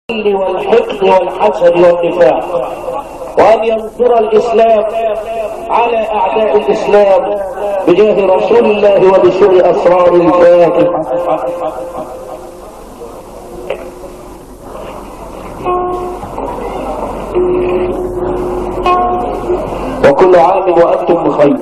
والحقد والحسد والنفاق وأن ينصر الإسلام على أعداء الإسلام بجاه رسول الله وبسوء أسرار الفاتحة وكل عام وأنتم بخير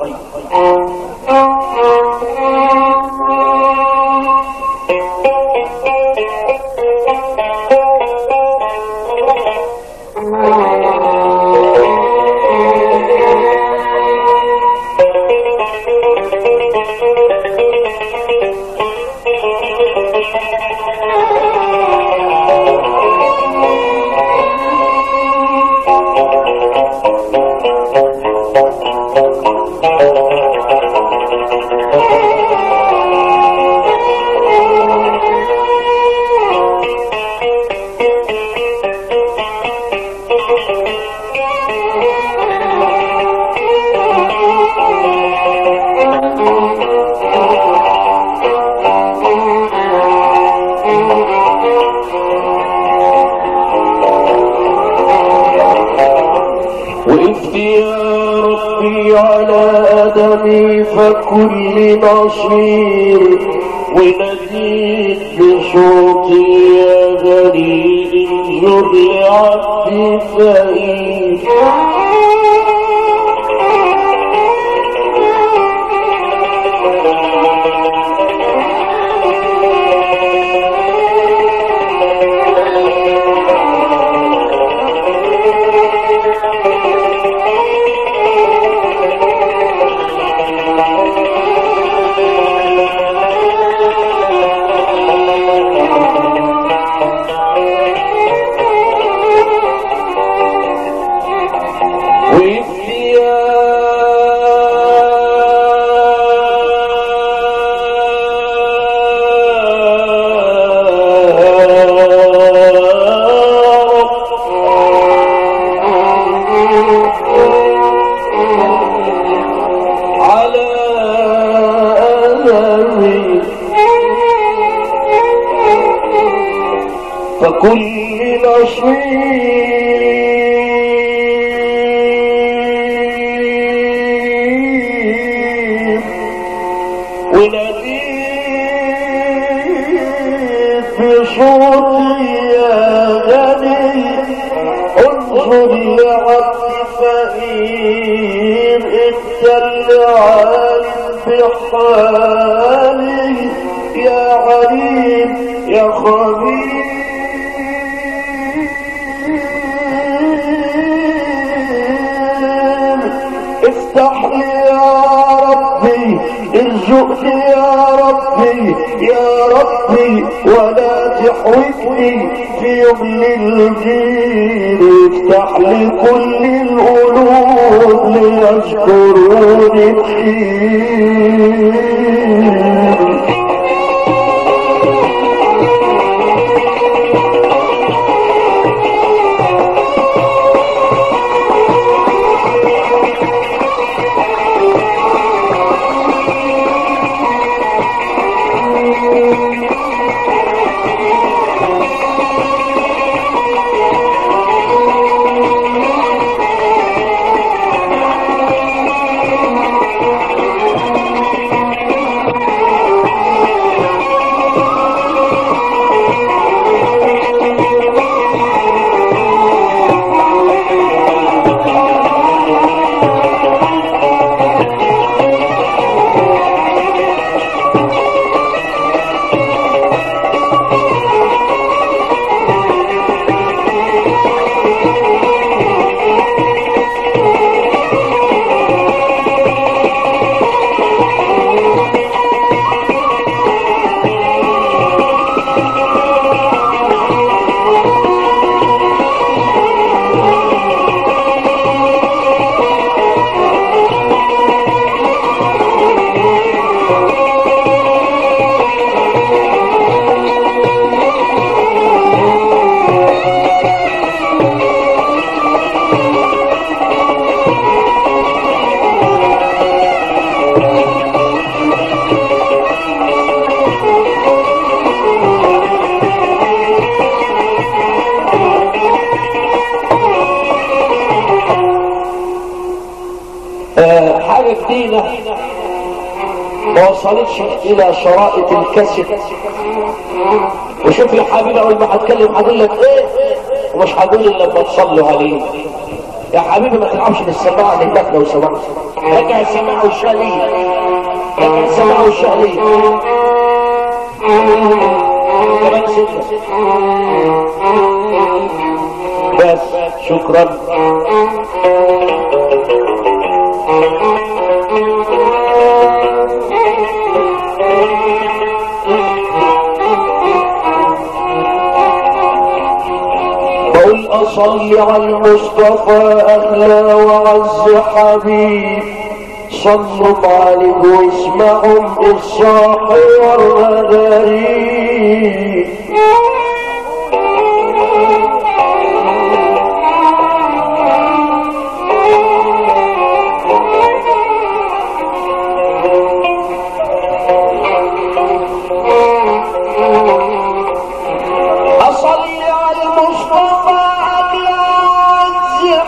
وإذ يا ربي على أدمي فكل نصير ونزيد بصوتي يا غريب انظر لعبدي فإن وإذ يا على أمري فكل نصيب ونبيب بصوتي يا غني انظر لعبد فقير انت اللي عالم بحالي يا عليم يا خبير افتح لي يا ربي ارزقني يا ربي يا ربي ولا تحوجني في يوم الجيل افتح لي كل القلوب ليشكروني فيه حاجة جديدة ما وصلتش الى شرائط الكسب وشوف يا حبيبي اول ما هتكلم هقول لك ايه ومش هقول الا لما تصلوا عليه يا حبيبي ما تلعبش بالسماعه اللي هناك لو سمحت رجع السماعه والشاليه رجع السماعه والشاليه كمان سنه بس شكرا بقول اصلي على المصطفى اغلى وعز حبيب صلوا عليه واسمعهم الصاح والغريب أصلي على المصطفى أغلى عز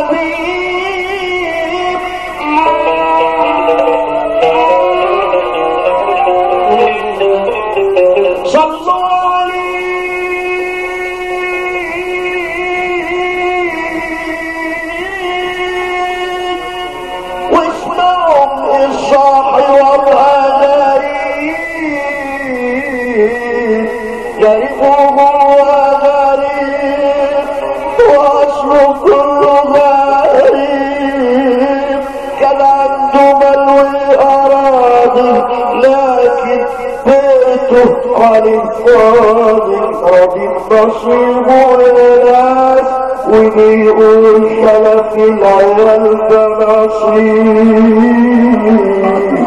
حبيب صلوا عليه واسمعوا الصاحي والغريب جريبه غريب واصله كله غريب كان عنده ملوي اراضي لكن بيته عن الفاضي راضي نصيبه للناس وبيقول شلف العيال ده نصيب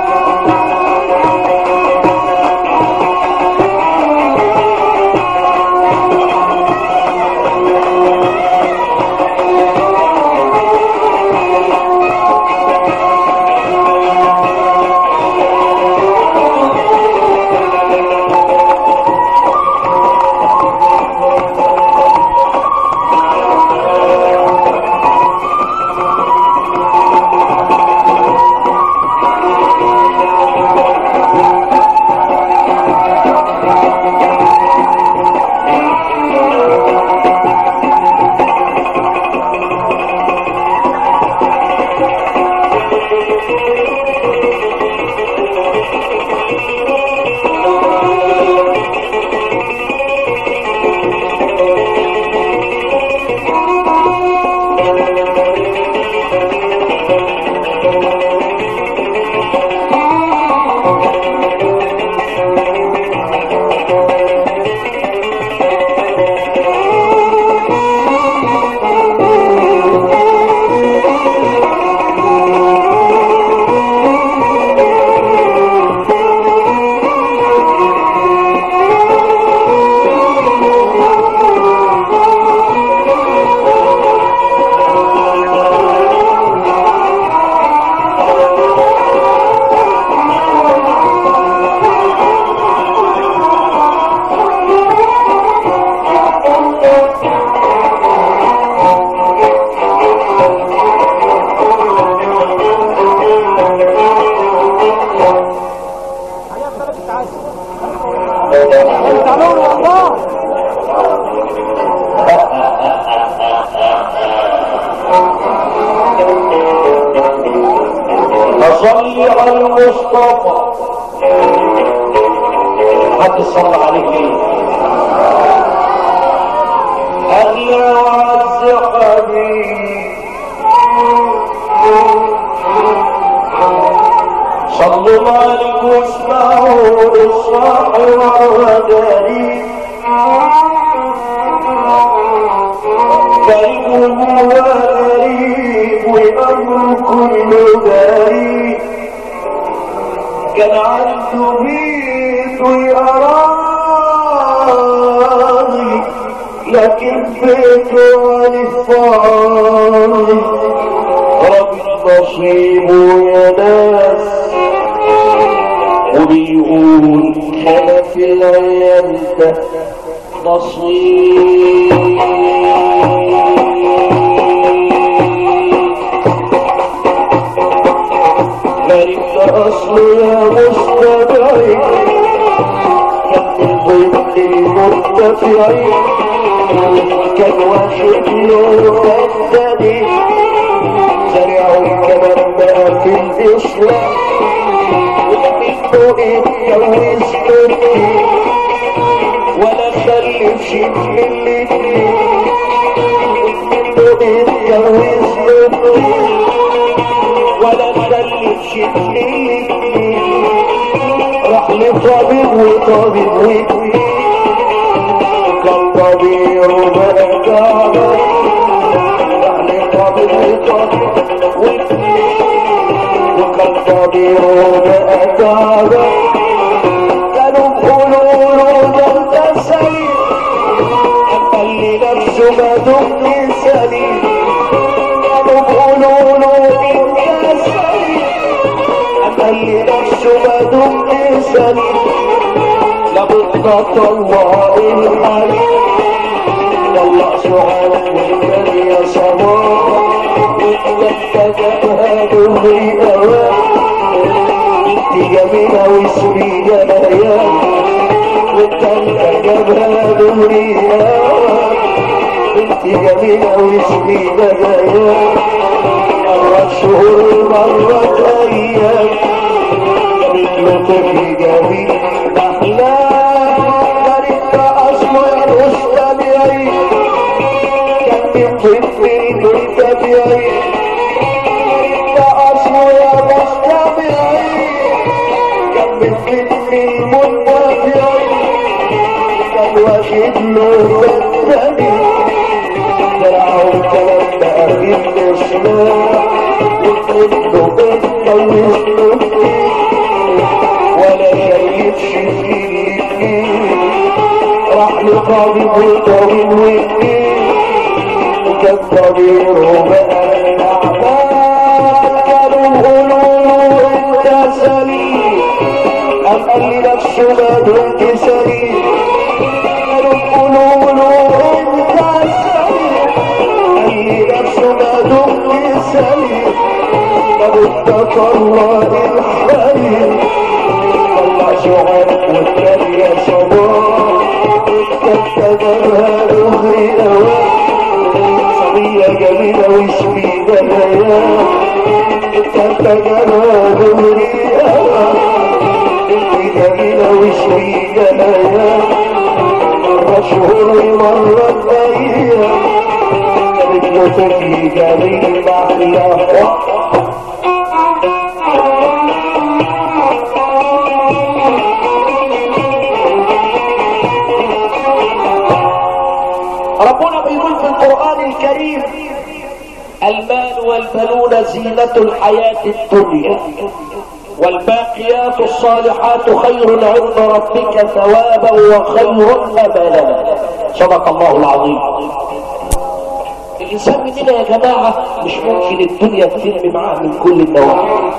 صلي على المصطفى حد صلى عليه ليه أغلى وعز حبيب صلوا عليك واسمعوا الصاح والغداري كريم وغريب وأمر كل غريب كان عنده بيت وأراضي لكن بيته عن الفاضي رب نصيبه يا ناس وبيقول خلف العيال ده نصيب كان واخد له بدني زرع الكلام بقى في الإسلام ومنه اتجوز بنتي ولا خلفش من الاتنين ومنه اتجوز بنتي ولا خلفش من الاتنين راح لطبيب وطبيب واتنين كان طبيب وبقى تعبان راح لطبيب وطبيب واتنين وكان طبيب وبقى تعبان كانوا بيقولوا له ده انت سيد اما اللي نفسه ما دمت سليم كانوا بيقولوا له انت سيد اما اللي نفسه ما دمت سليم لابد الله الحي والله سعاد والنبي يا صباح واتجابها دغري اوان انت جميلة واسمي جمايا والتالتة جابها دغري اوان انت جميلة واسمي جمايا مرت شهور مرت ايام مثل طفل جميل احلام كانت اصلا مستمعين كان طفل مستمعين اصلا مستمعين كان طفل مستمعين كان واخد له بدني زرعوا الكلام بقى في الاسلام وكله اتجوز ولا شايفش فيه راح لطبيب وطبيب واتنين وكان طبيب وبقى تعبان كانوا يقولوا انت سليم قام قال لي نفسه ما دمت سليم كانوا يقولوا له انت سليم قال لي نفسه ما دمت سليم طب اتقى الله الحليم الله شعر والكل يا صباح اتكتبها دغري اوان صبية جميلة واسمي جمايا اتكتبها دغري اوان انت جميلة واسمي جمايا مرة شهور مرة ايام كانت موتتي جميل محلى ربنا بيقول في القرآن الكريم المال والبنون زينة الحياة الدنيا والباقيات الصالحات خير عند ربك ثوابا وخير أملا صدق الله العظيم الإنسان مننا يا جماعة مش ممكن الدنيا تتم معاه من كل النواحي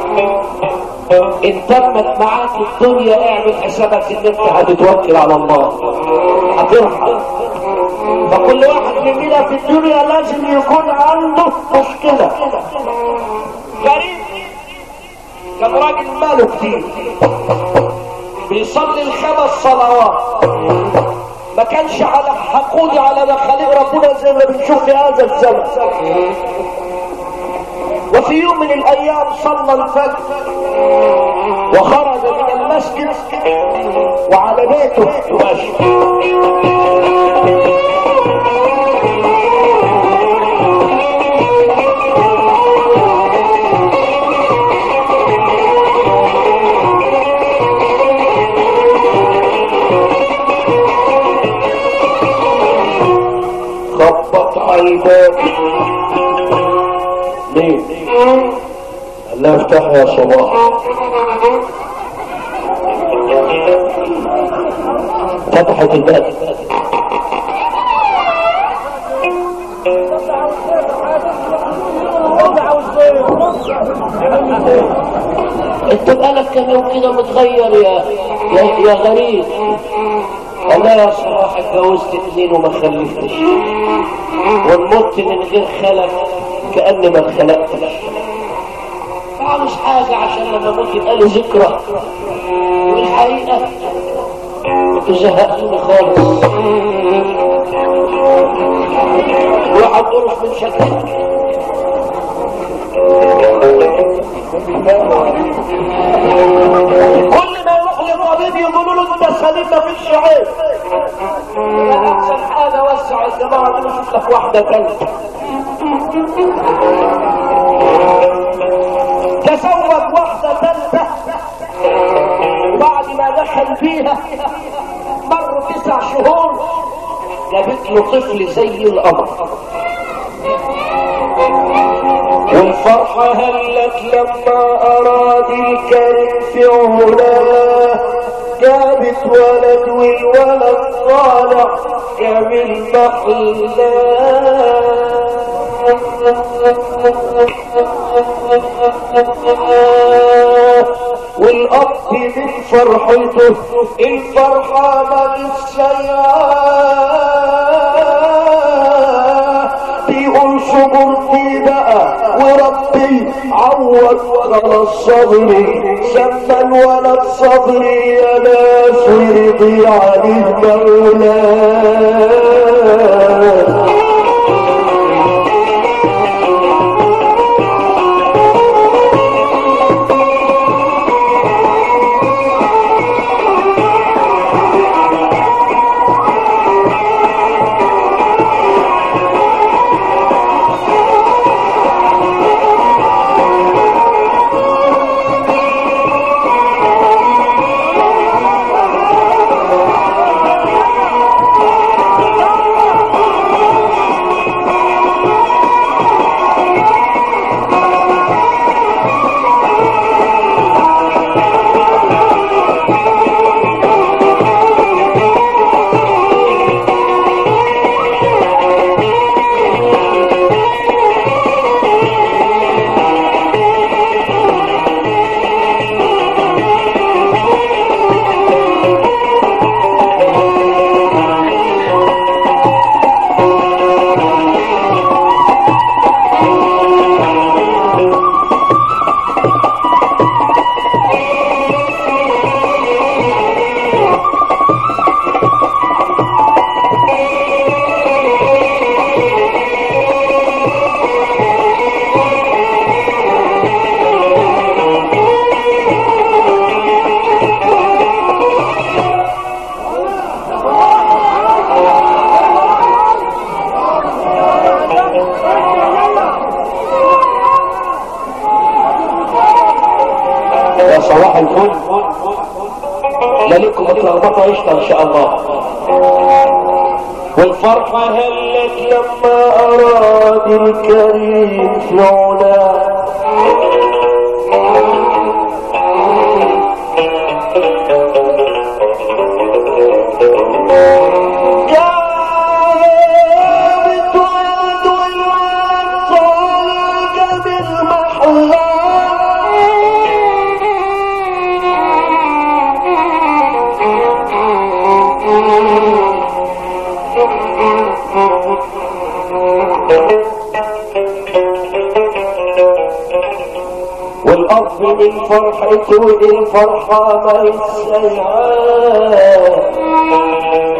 ان تمت معاك الدنيا اعمل حسابك ان انت هتتوكل على الله هترحم فكل واحد مننا في الدنيا لازم يكون عنده مشكلة غريب كان راجل ماله كتير بيصلي الخمس صلوات ما كانش على حقودي على مخاليق ربنا زي ما بنشوف في هذا الزمن وفي يوم من الايام صلى الفجر وخرج من المسجد وعلى بيته ماشي خبط على الباب مين قال لها افتح يا صباح فتحت الباب انت بقالك كام يوم كده متغير يا يا, يا غريب والله يا صراحة اتجوزت اتنين وما خلفتش والمت من غير خلف كأني ما خلقتش عاوز حاجة عشان لما اموت يبقى لي ذكرى والحقيقة انتوا زهقتوني خالص واحد يروح من شكلك كل ما يروح للطبيب يقولوا له انت سليم مفيش عيب يبقى احسن حاجه وسع الدماغ دي وشوف لك واحده ثالثه تزوج واحده ثالثه وبعد ما دخل فيها مر تسع شهور جابت له طفل زي القمر والفرحة هلت لما أراد الكريم في علاه جابت ولد والولد طالع جميل محلاه والأب من فرحته الفرحة ما بيقول صبرتي بقى وربي عوض على الصبر سمى الولد صبري يا ناس ويرضي عليه مولاه يا صباح الفل لا لكم متلخبطه قشطه ان شاء الله والفرحة هلت لما أراد الكريم في علاه جابت ولد والولد طالع جميل والأب من فرحته الفرحة ما يسيعاه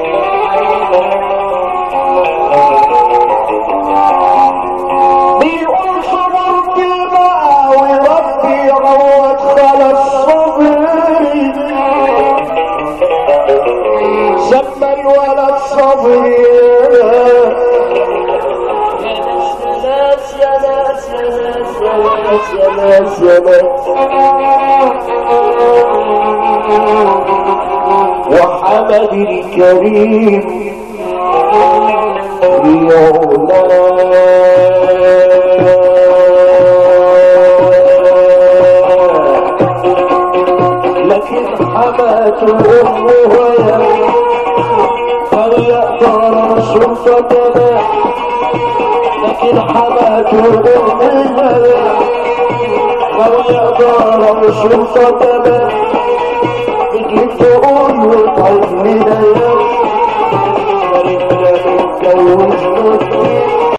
بيقول صبرت بقى وربي عوض خلص صبري سمى الولد صبري يا ناس يا ناس يا ناس يا ناس يا ناس وحمد الكريم لكن حماته امه فلا يقدر سلطتنا لكن حماته امه فلا يقدر سلطتنا تجيب تقول له طيب لنا